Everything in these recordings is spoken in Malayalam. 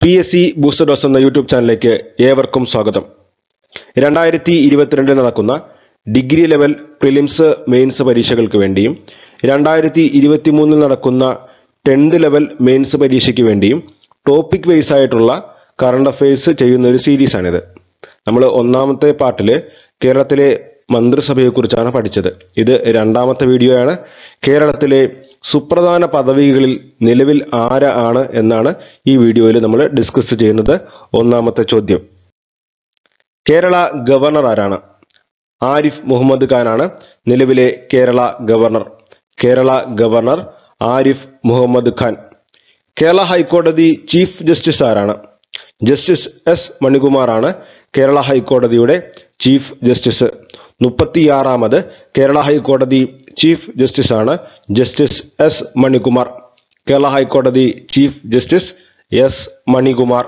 P S C booster dose എന്ന യൂട്യൂബ് ചാനലിലേക്ക് ഏവർക്കും സ്വാഗതം രണ്ടായിരത്തി ഇരുപത്തിരണ്ടിൽ നടക്കുന്ന ഡിഗ്രി ലെവൽ പ്രിലിംസ് മെയിൻസ് പരീക്ഷകൾക്ക് വേണ്ടിയും രണ്ടായിരത്തി ഇരുപത്തി മൂന്നിൽ നടക്കുന്ന ടെൻത്ത് ലെവൽ മെയിൻസ് പരീക്ഷയ്ക്ക് വേണ്ടിയും ടോപ്പിക് വൈസ് ആയിട്ടുള്ള കറണ്ട് അഫയേഴ്സ് ചെയ്യുന്ന ഒരു സീരീസാണിത് നമ്മൾ ഒന്നാമത്തെ പാർട്ടിൽ കേരളത്തിലെ മന്ത്രിസഭയെക്കുറിച്ചാണ് പഠിച്ചത് ഇത് രണ്ടാമത്തെ വീഡിയോ ആണ് കേരളത്തിലെ സുപ്രധാന പദവികളിൽ നിലവിൽ ആര ആണ് എന്നാണ് ഈ വീഡിയോയിൽ നമ്മൾ ഡിസ്കസ് ചെയ്യുന്നത് ഒന്നാമത്തെ ചോദ്യം കേരള ഗവർണർ ആരാണ് ആരിഫ് മുഹമ്മദ് ഖാനാണ് നിലവിലെ കേരള ഗവർണർ കേരള ഗവർണർ ആരിഫ് മുഹമ്മദ് ഖാൻ കേരള ഹൈക്കോടതി ചീഫ് ജസ്റ്റിസ് ആരാണ് ജസ്റ്റിസ് എസ് മണികുമാറാണ് കേരള ഹൈക്കോടതിയുടെ ചീഫ് ജസ്റ്റിസ് മുപ്പത്തിയാറാമത് കേരള ഹൈക്കോടതി ചീഫ് ജസ്റ്റിസ് ആണ് ജസ്റ്റിസ് എസ് മണികുമാർ കേരള ഹൈക്കോടതി chief justice S Manikumar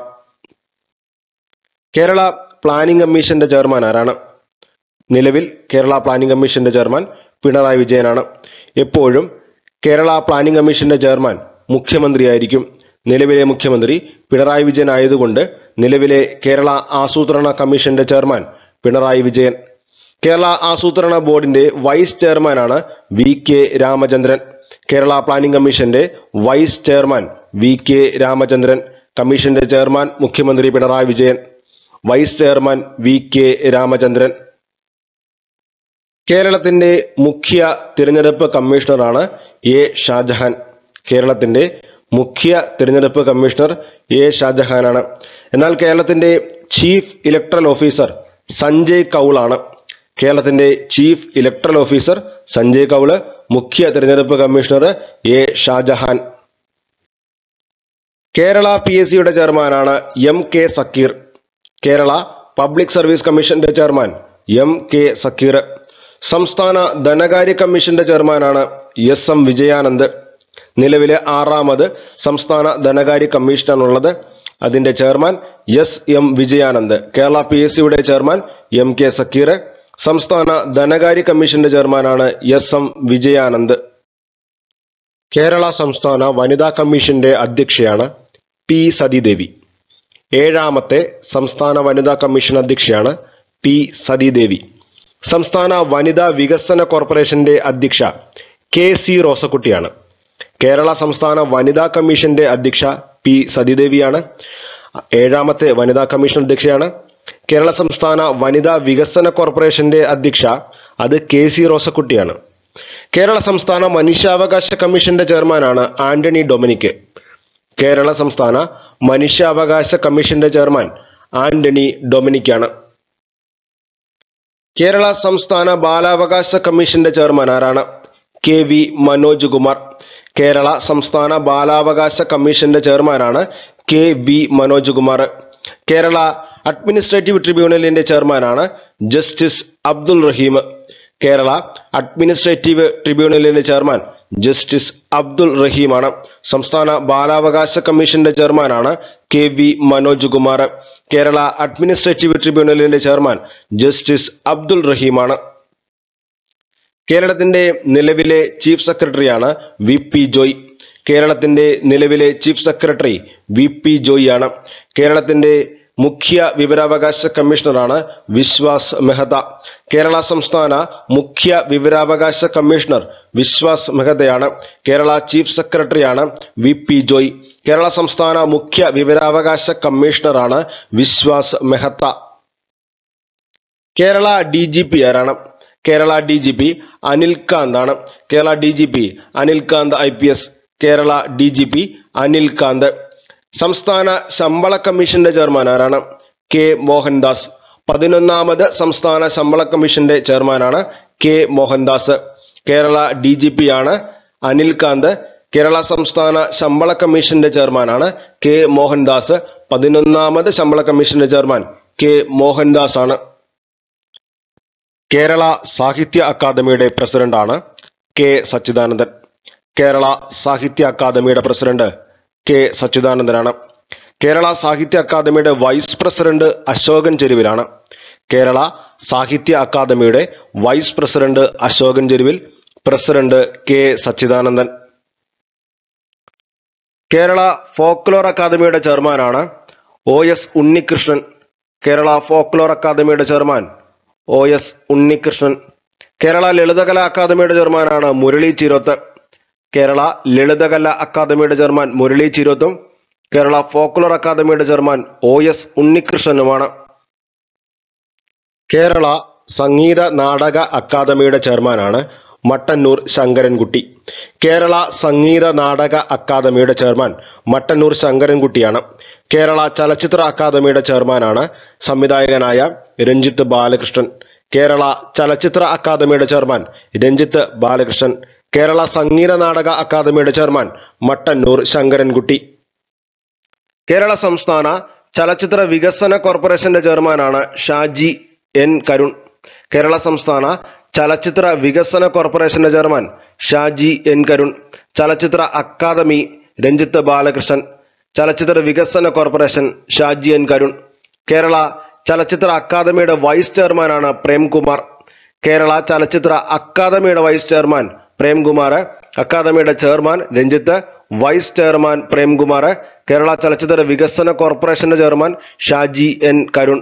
Kerala planning കമ്മീഷന്റെ ചെയർമാൻ ആരാണ് നിലവിൽ കേരള പ്ലാനിംഗ് കമ്മീഷന്റെ ചെയർമാൻ പിണറായി വിജയനാണ് എപ്പോഴും കേരള പ്ലാനിംഗ് കമ്മീഷന്റെ ചെയർമാൻ മുഖ്യമന്ത്രിയായിരിക്കും നിലവിലെ മുഖ്യമന്ത്രി പിണറായി വിജയൻ ആയതുകൊണ്ട് നിലവിലെ കേരള ആസൂത്രണ കമ്മീഷന്റെ ചെയർമാൻ പിണറായി വിജയൻ കേരള ആസൂത്രണ ബോർഡിന്റെ വൈസ് ചെയർമാനാണ് V K Ramachandran Kerala planning കമ്മീഷന്റെ vice chairman V K Ramachandran കമ്മീഷന്റെ ചെയർമാൻ മുഖ്യമന്ത്രി Pinarayi Vijayan vice chairman V K Ramachandran കേരളത്തിന്റെ മുഖ്യ തിരഞ്ഞെടുപ്പ് കമ്മീഷണറാണ് എ ഷാജഹാൻ കേരളത്തിന്റെ മുഖ്യ തിരഞ്ഞെടുപ്പ് കമ്മീഷണർ എ ഷാജഹാനാണ് എന്നാൽ കേരളത്തിന്റെ ചീഫ് ഇലക്ട്രൽ ഓഫീസർ സഞ്ജയ് കൗളാണ് കേരളത്തിന്റെ chief electoral officer Sanjay Kaul മുഖ്യ തിരഞ്ഞെടുപ്പ് commissioner A Shajahan Kerala P S സിയുടെ ചെയർമാനാണ് M K Zakir Kerala public service കമ്മീഷന്റെ ചെയർമാൻ എം കെ സക്കീർ സംസ്ഥാന ധനകാര്യ കമ്മീഷന്റെ ചെയർമാനാണ് എസ് എം വിജയാനന്ദ് നിലവിലെ ആറാമത് സംസ്ഥാന ധനകാര്യ കമ്മീഷനാണുള്ളത് അതിന്റെ chairman S M Vijayanand Kerala P S സിയുടെ ചെയർമാൻ എം കെ സക്കീർ സംസ്ഥാന ധനകാര്യ കമ്മീഷന്റെ ചെയർമാനാണ് എസ് എം വിജയാനന്ദ് കേരള സംസ്ഥാന വനിതാ കമ്മീഷന്റെ അധ്യക്ഷയാണ് പി സതീദേവി ഏഴാമത്തെ സംസ്ഥാന വനിതാ കമ്മീഷൻ അധ്യക്ഷയാണ് പി സതീദേവി സംസ്ഥാന വനിതാ വികസന കോർപ്പറേഷന്റെ അധ്യക്ഷ കെ സി റോസക്കുട്ടിയാണ് കേരള സംസ്ഥാന വനിതാ കമ്മീഷന്റെ അധ്യക്ഷ പി സതീദേവിയാണ് ഏഴാമത്തെ വനിതാ കമ്മീഷൻ അധ്യക്ഷയാണ് കേരള സംസ്ഥാന വനിതാ വികസന കോർപ്പറേഷന്റെ അധ്യക്ഷ അത് കെ സി റോസക്കുട്ടിയാണ് കേരള സംസ്ഥാന മനുഷ്യാവകാശ കമ്മീഷന്റെ ചെയർമാനാണ് ആന്റണി ഡൊമിനിക് കേരള സംസ്ഥാന മനുഷ്യാവകാശ കമ്മീഷന്റെ ചെയർമാൻ ആന്റണി ഡൊമിനിക്കാണ് കേരള സംസ്ഥാന ബാലാവകാശ കമ്മീഷന്റെ ചെയർമാൻ ആരാണ് കെ വി മനോജ് കുമാർ കേരള സംസ്ഥാന ബാലാവകാശ കമ്മീഷന്റെ ചെയർമാനാണ് K V Manoj Kumar Kerala administrative ട്രിബ്യൂണലിന്റെ ചെയർമാനാണ് ജസ്റ്റിസ് അബ്ദുൾ റഹീം കേരള അഡ്മിനിസ്ട്രേറ്റീവ് ട്രിബ്യൂണലിന്റെ ചെയർമാൻ ജസ്റ്റിസ് അബ്ദുൾ റഹീമാണ് സംസ്ഥാന ബാലാവകാശ കമ്മീഷന്റെ ചെയർമാനാണ് K V Manoj Kumar Kerala administrative ട്രിബ്യൂണലിന്റെ ചെയർമാൻ ജസ്റ്റിസ് അബ്ദുൾ റഹീമാണ് കേരളത്തിന്റെ നിലവിലെ ചീഫ് സെക്രട്ടറിയാണ് വി പി ജോയ് കേരളത്തിന്റെ നിലവിലെ chief secretary V P Joy ആണ് കേരളത്തിന്റെ മുഖ്യ വിവരാവകാശ കമ്മീഷണറാണ് വിശ്വാസ് മെഹ്ത കേരള സംസ്ഥാന മുഖ്യ വിവരാവകാശ കമ്മീഷണർ വിശ്വാസ് മെഹ്തയാണ് കേരള ചീഫ് സെക്രട്ടറിയാണ് വി പി ജോയ് കേരള സംസ്ഥാന മുഖ്യ വിവരാവകാശ കമ്മീഷണറാണ് Vishwas Mehta Kerala D G P ആരാണ് Kerala D G P Anil Kant ആണ് Kerala D G P Anil Kant I P S Kerala D G P Anil Kant സംസ്ഥാന ശമ്പള കമ്മീഷന്റെ ചെയർമാൻ ആരാണ് കെ മോഹൻദാസ് പതിനൊന്നാമത് സംസ്ഥാന ശമ്പള കമ്മീഷന്റെ ചെയർമാനാണ് K Mohandas Kerala D G P ആണ് അനിൽകാന്ത് കേരള സംസ്ഥാന ശമ്പള കമ്മീഷന്റെ ചെയർമാനാണ് കെ മോഹൻദാസ് പതിനൊന്നാമത് ശമ്പള കമ്മീഷന്റെ ചെയർമാൻ കെ മോഹൻദാസ് ആണ് കേരള സാഹിത്യ അക്കാദമിയുടെ പ്രസിഡന്റാണ് കെ സച്ചിദാനന്ദൻ കേരള സാഹിത്യ അക്കാദമിയുടെ പ്രസിഡന്റ് കെ സച്ചിദാനന്ദനാണ് കേരള സാഹിത്യ അക്കാദമിയുടെ വൈസ് പ്രസിഡന്റ് അശോകൻ ചെരുവിലാണ് കേരള സാഹിത്യ അക്കാദമിയുടെ vice president Ashokan Cheruvil president K Sachidanandan Kerala folklore അക്കാദമിയുടെ ചെയർമാനാണ് O S Unnikrishnan Kerala folklore അക്കാദമിയുടെ chairman O S Unnikrishnan Kerala Lalithakala അക്കാദമിയുടെ ചെയർമാനാണ് മുരളി ചീരോത്ത് കേരള ലളിതകല അക്കാദമിയുടെ ചെയർമാൻ മുരളി ചീരോത്തും കേരള ഫോക്ലോർ അക്കാദമിയുടെ ചെയർമാൻ ഒ എസ് ഉണ്ണികൃഷ്ണനുമാണ് കേരള സംഗീത നാടക അക്കാദമിയുടെ ചെയർമാനാണ് മട്ടന്നൂർ ശങ്കരൻകുട്ടി കേരള സംഗീത നാടക അക്കാദമിയുടെ ചെയർമാൻ മട്ടന്നൂർ ശങ്കരൻകുട്ടിയാണ് കേരള ചലച്ചിത്ര അക്കാദമിയുടെ ചെയർമാനാണ് സംവിധായകനായ രഞ്ജിത്ത് ബാലകൃഷ്ണൻ കേരള ചലച്ചിത്ര അക്കാദമിയുടെ ചെയർമാൻ രഞ്ജിത്ത് ബാലകൃഷ്ണൻ കേരള സംഗീത നാടക അക്കാദമിയുടെ ചെയർമാൻ മട്ടന്നൂർ ശങ്കരൻകുട്ടി കേരള സംസ്ഥാന ചലച്ചിത്ര വികസന കോർപ്പറേഷന്റെ ചെയർമാനാണ് ഷാജി എൻ കരുൺ കേരള സംസ്ഥാന ചലച്ചിത്ര വികസന കോർപ്പറേഷന്റെ ചെയർമാൻ ഷാജി എൻ കരുൺ ചലച്ചിത്ര അക്കാദമി രഞ്ജിത്ത് ബാലകൃഷ്ണൻ ചലച്ചിത്ര വികസന കോർപ്പറേഷൻ ഷാജി എൻ കരുൺ കേരള ചലച്ചിത്ര അക്കാദമിയുടെ വൈസ് ചെയർമാനാണ് പ്രേംകുമാർ കേരള ചലച്ചിത്ര അക്കാദമിയുടെ വൈസ് ചെയർമാൻ പ്രേംകുമാർ അക്കാദമിയുടെ chairman Ranjith vice chairman Premkumar Kerala Chalachitra വികസന കോർപ്പറേഷന്റെ ചെയർമാൻ ഷാജി എൻ കരുൺ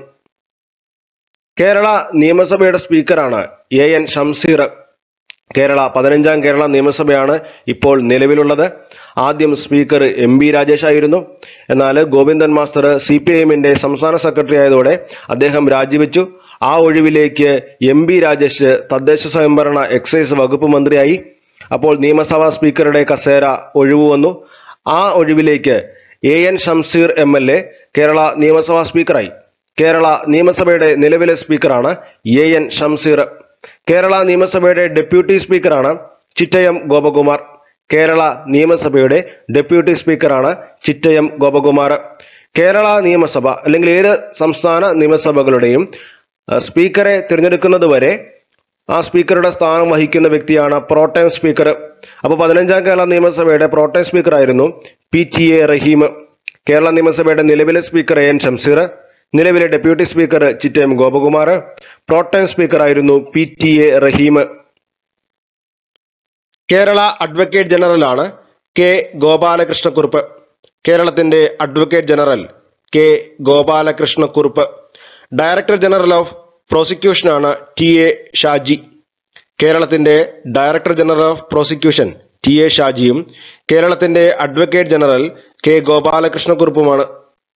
കേരള നിയമസഭയുടെ സ്പീക്കറാണ് എ എൻ ഷംസീർ കേരള പതിനഞ്ചാം കേരള നിയമസഭയാണ് ഇപ്പോൾ നിലവിലുള്ളത് ആദ്യം സ്പീക്കർ എം ബി രാജേഷ് ആയിരുന്നു എന്നാൽ ഗോവിന്ദൻ മാസ്റ്റർ സി പി ഐഎമ്മിന്റെ സംസ്ഥാന സെക്രട്ടറി ആയതോടെ അദ്ദേഹം രാജിവെച്ചു ആ ഒഴിവിലേക്ക് എം ബി രാജേഷ് തദ്ദേശ സ്വയംഭരണ എക്സൈസ് വകുപ്പ് മന്ത്രിയായി അപ്പോൾ നിയമസഭാ സ്പീക്കറുടെ കസേര ഒഴിവു വന്നു ആ ഒഴിവിലേക്ക് A N Shamseer M L A Kerala നിയമസഭാ സ്പീക്കറായി കേരള നിയമസഭയുടെ നിലവിലെ സ്പീക്കറാണ് എ എൻ ഷംസീർ കേരള നിയമസഭയുടെ ഡെപ്യൂട്ടി സ്പീക്കറാണ് ചിറ്റയം ഗോപകുമാർ കേരള നിയമസഭയുടെ ഡെപ്യൂട്ടി സ്പീക്കറാണ് ചിറ്റയം ഗോപകുമാർ കേരള നിയമസഭ അല്ലെങ്കിൽ ഏത് സംസ്ഥാന നിയമസഭകളുടെയും അഹ്, സ്പീക്കറെ തിരഞ്ഞെടുക്കുന്നത് വരെ ആ സ്പീക്കറുടെ സ്ഥാനം വഹിക്കുന്ന വ്യക്തിയാണ് പ്രോട്ടൈം സ്പീക്കർ അപ്പോൾ പതിനഞ്ചാം കേരള നിയമസഭയുടെ പ്രോട്ടൈം സ്പീക്കർ ആയിരുന്നു P T A Rahim Kerala നിയമസഭയുടെ നിലവിലെ സ്പീക്കർ എ എൻ ഷംസീർ നിലവിലെ deputy speaker Chittayam Gopakumar pro tem speaker ആയിരുന്നു P T A Rahim Kerala advocate ജനറലാണ് കെ ഗോപാലകൃഷ്ണക്കുറുപ്പ് കേരളത്തിന്റെ advocate general K Gopalakrishna Kurup director general of പ്രോസിക്യൂഷനാണ് ടി എ ഷാജി കേരളത്തിന്റെ director general of prosecution T A ഷാജിയും കേരളത്തിന്റെ അഡ്വക്കേറ്റ് ജനറൽ കെ ഗോപാലകൃഷ്ണക്കുറുപ്പുമാണ്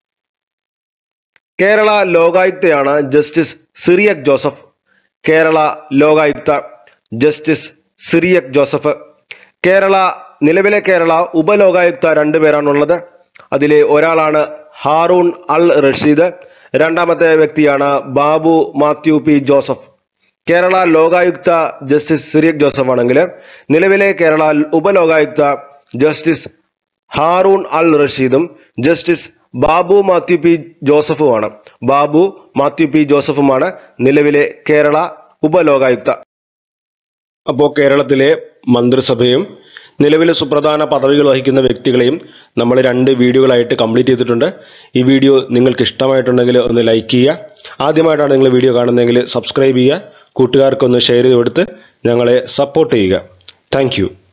കേരള ലോകായുക്തയാണ് ജസ്റ്റിസ് സിറിയക് ജോസഫ് കേരള ലോകായുക്ത ജസ്റ്റിസ് സിറിയക് ജോസഫ് കേരള നിലവിലെ കേരള ഉപലോകായുക്ത രണ്ടുപേരാണുള്ളത് അതിലെ ഒരാളാണ് ഹാറൂൺ അൽ റഷീദ് രണ്ടാമത്തെ വ്യക്തിയാണ് ബാബു മാത്യു പി ജോസഫ് കേരള ലോകായുക്ത ജസ്റ്റിസ് സിറിയക് ജോസഫ് ആണെങ്കിൽ നിലവിലെ കേരള ഉപലോകായുക്ത ജസ്റ്റിസ് ഹാറൂൺ അൽ റഷീദും ജസ്റ്റിസ് ബാബു മാത്യു പി ജോസഫുമാണ് ബാബു മാത്യു പി ജോസഫുമാണ് നിലവിലെ കേരള ഉപലോകായുക്ത അപ്പോൾ കേരളത്തിലെ മന്ത്രിസഭയും നിലവിലെ സുപ്രധാന പദവികൾ വഹിക്കുന്ന വ്യക്തികളെയും നമ്മൾ രണ്ട് വീഡിയോകളായിട്ട് കംപ്ലീറ്റ് ചെയ്തിട്ടുണ്ട് ഈ വീഡിയോ നിങ്ങൾക്ക് ഇഷ്ടമായിട്ടുണ്ടെങ്കിൽ ഒന്ന് ലൈക്ക് ചെയ്യുക ആദ്യമായിട്ടാണ് നിങ്ങൾ വീഡിയോ കാണുന്നതെങ്കിൽ സബ്സ്ക്രൈബ് ചെയ്യുക കൂട്ടുകാർക്കൊന്ന് ഷെയർ ചെയ്ത് കൊടുത്ത് ഞങ്ങളെ സപ്പോർട്ട് ചെയ്യുക താങ്ക്